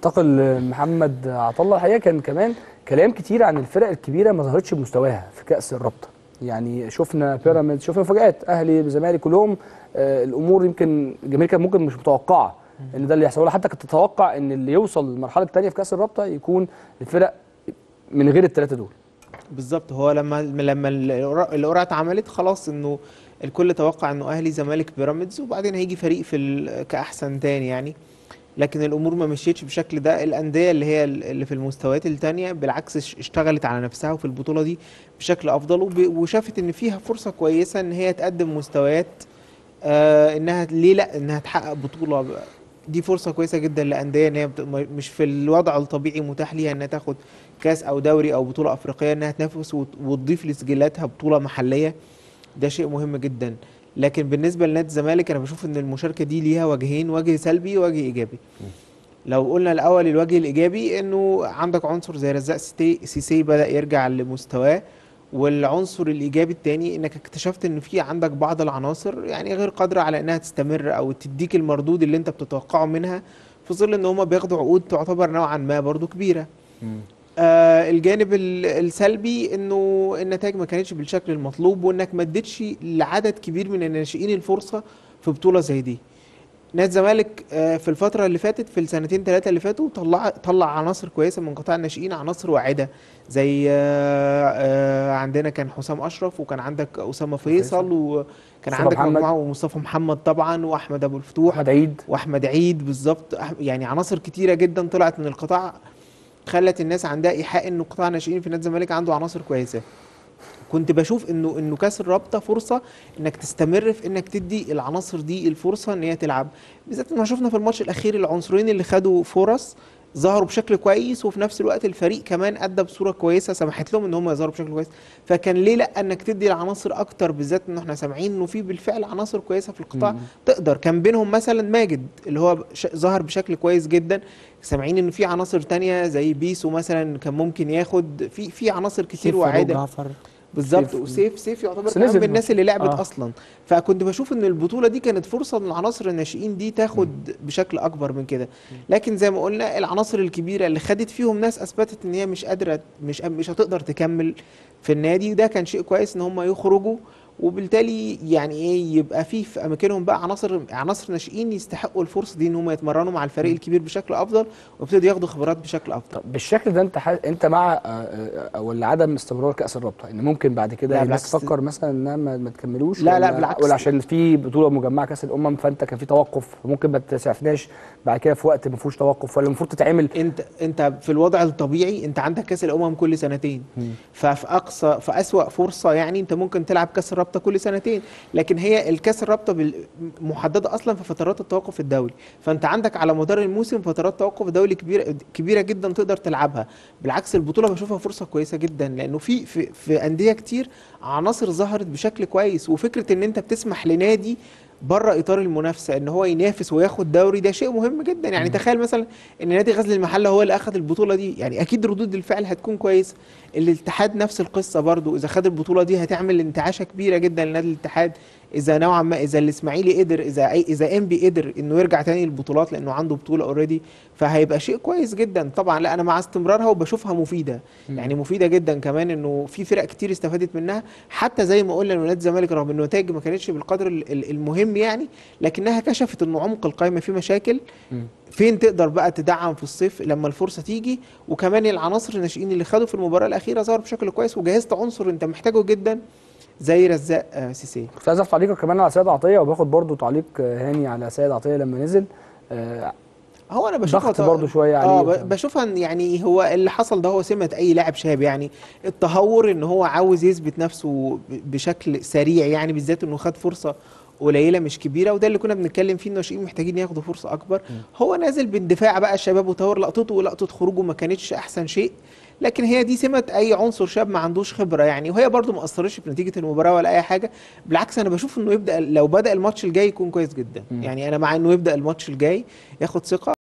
انتقل لمحمد عطله الحقيقه كان كمان كلام كتير عن الفرق الكبيره ما ظهرتش بمستواها في كاس الرابطه يعني شفنا بيراميدز شفنا مفاجات اهلي الزمالك كلهم آه الامور يمكن الجماهير كانت ممكن مش متوقعه ان ده اللي يحصل ولا حتى كنت تتوقع ان اللي يوصل للمرحله الثانيه في كاس الرابطه يكون الفرق من غير الثلاثه دول بالظبط هو لما لما القرعه القرعة اتعملت خلاص انه الكل توقع انه اهلي زمالك بيراميدز وبعدين هيجي فريق في ال- كاحسن تاني يعني لكن الامور ما مشيتش بالشكل ده الانديه اللي هي ال- اللي في المستويات التانية بالعكس اش- اشتغلت على نفسها وفي البطوله دي بشكل افضل وب- وشافت ان فيها فرصه كويسه ان هي تقدم مستويات آه انها ليه لا انها تحقق بطوله ب- دي فرصه كويسه جدا لانديه ان هي بت- م- مش في الوضع الطبيعي متاح ليها انها تاخد كاس او دوري او بطوله افريقيه انها تنافس وت- وتضيف لسجلاتها بطوله محليه ده شيء مهم جدا لكن بالنسبه لنادي الزمالك انا بشوف ان المشاركه دي ليها وجهين وجه سلبي ووجه ايجابي لو قلنا الاول الوجه الايجابي انه عندك عنصر زي رزاق سيتي- سيسي بدا يرجع لمستواه والعنصر الايجابي الثاني انك اكتشفت ان في عندك بعض العناصر يعني غير قادره على انها تستمر او تديك المردود اللي انت بتتوقعه منها في ظل ان هم بياخدوا عقود تعتبر نوعا ما برضو كبيره آه الجانب ال- السلبي انه النتائج ما كانتش بالشكل المطلوب وانك ما اديتش لعدد كبير من الناشئين الفرصه في بطوله زي دي نادي الزمالك آه، في الفترة اللي فاتت في السنتين ثلاثة اللي فاتوا طلع طلع عناصر كويسة من قطاع الناشئين عناصر واعدة زي آه، آه، عندنا كان حسام أشرف وكان عندك أسامة فيصل وكان مصطفى عندك محمد. مجموعة ومصطفى محمد طبعا وأحمد أبو الفتوح احمد عيد واحمد عيد بالظبط أح- يعني عناصر كتيره جدا طلعت من القطاع خلت الناس عندها ايحاء انه قطاع الناشئين في نادي الزمالك عنده عناصر كويسه كنت بشوف انه انه كاس الرابطه فرصه انك تستمر في انك تدي العناصر دي الفرصه ان هي تلعب بالذات ما شفنا في الماتش الاخير العنصرين اللي خدوا فرص ظهروا بشكل كويس وفي نفس الوقت الفريق كمان ادى بصوره كويسه سمحت لهم ان هم يظهروا بشكل كويس فكان ليه لا انك تدي العناصر اكتر بالذات ان احنا سامعين انه في بالفعل عناصر كويسه في القطاع مم. تقدر كان بينهم مثلا ماجد اللي هو ش- ظهر بشكل كويس جدا سامعين ان في عناصر تانية زي بيسو مثلا كان ممكن ياخد في في عناصر كتير سيف فاروق واعده جعفر بالظبط سيف. وسيف سيف يعتبر بس كمان نزل من الناس اللي لعبت آه. اصلا فكنت بشوف ان البطوله دي كانت فرصه ان العناصر الناشئين دي تاخد بشكل اكبر من كده لكن زي ما قلنا العناصر الكبيره اللي خدت فيهم ناس اثبتت ان هي مش قادره مش مش هتقدر تكمل في النادي ده كان شيء كويس ان هم يخرجوا وبالتالي يعني ايه يبقى في في اماكنهم بقى عناصر عناصر ناشئين يستحقوا الفرصه دي ان هم يتمرنوا مع الفريق الكبير بشكل افضل ويبتدوا ياخدوا خبرات بشكل افضل طب بالشكل ده انت ح... انت مع آه، آه، ولا عدم استمرار كاس الرابطه ان ممكن بعد كده لا، الناس بالعكس. تفكر مثلا انها ما, ما تكملوش لا، لا، ولا... بالعكس. ولا عشان في بطوله مجمعه كاس الامم فانت كان في توقف ممكن ما تسعفناش بعد كده في وقت ما فيهوش توقف ولا المفروض تتعمل انت انت في الوضع الطبيعي انت عندك كاس الامم كل سنتين ففي اقصى في اسوأ فرصه يعني انت ممكن تلعب كاس الرابطه كل سنتين لكن هي الكاس الرابطه بال- محدده اصلا في فترات التوقف الدولي فانت عندك على مدار الموسم فترات توقف دولي كبيره كبيره جدا تقدر تلعبها بالعكس البطوله بشوفها فرصه كويسه جدا لانه في في, في انديه كتير عناصر ظهرت بشكل كويس وفكره ان انت بتسمح لنادي بره اطار المنافسه ان هو ينافس وياخد دوري ده شيء مهم جدا يعني تخيل مثلا ان نادي غزل المحله هو اللي اخذ البطوله دي يعني اكيد ردود الفعل هتكون كويسه الاتحاد نفس القصه برضو اذا خد البطوله دي هتعمل انتعاشه كبيره جدا لنادي الاتحاد اذا نوعا ما اذا الاسماعيلي قدر اذا أي اذا انبي قدر انه يرجع تاني البطولات لانه عنده بطوله اوريدي فهيبقى شيء كويس جدا طبعا لا انا مع استمرارها وبشوفها مفيده يعني مفيده جدا كمان انه في فرق كتير استفادت منها حتى زي ما قلنا ان نادي الزمالك رغم انه نتائج ما كانتش بالقدر ال- ال- المهم يعني لكنها كشفت انه عمق القائمه فيه مشاكل فين تقدر بقى تدعم في الصيف لما الفرصه تيجي وكمان العناصر الناشئين اللي خدوا في المباراه الاخيره ظهروا بشكل كويس وجهزت عنصر انت محتاجه جدا زي رزاق آه، سيسي كنت عايز اخد تعليقك كمان على سيد عطيه وباخد برضو تعليق آه، هاني على سيد عطيه لما نزل آه، هو انا بشوفها ضغط ط- برضو شوية عليه اه وبتاع. ب- بشوفها إن يعني هو اللي حصل ده هو سمة اي لاعب شاب يعني التهور ان هو عاوز يثبت نفسه ب- بشكل سريع يعني بالذات انه خد فرصة قليله مش كبيره وده اللي كنا بنتكلم فيه الناشئين محتاجين ياخدوا فرصه اكبر هو نازل باندفاع بقى الشباب وطور لقطته ولقطه خروجه ما كانتش احسن شيء لكن هي دي سمه اي عنصر شاب ما عندوش خبره يعني وهي برضو ما اثرتش في نتيجه المباراه ولا اي حاجه بالعكس انا بشوف انه يبدا لو بدا الماتش الجاي يكون كويس جدا يعني انا مع انه يبدا الماتش الجاي ياخد ثقه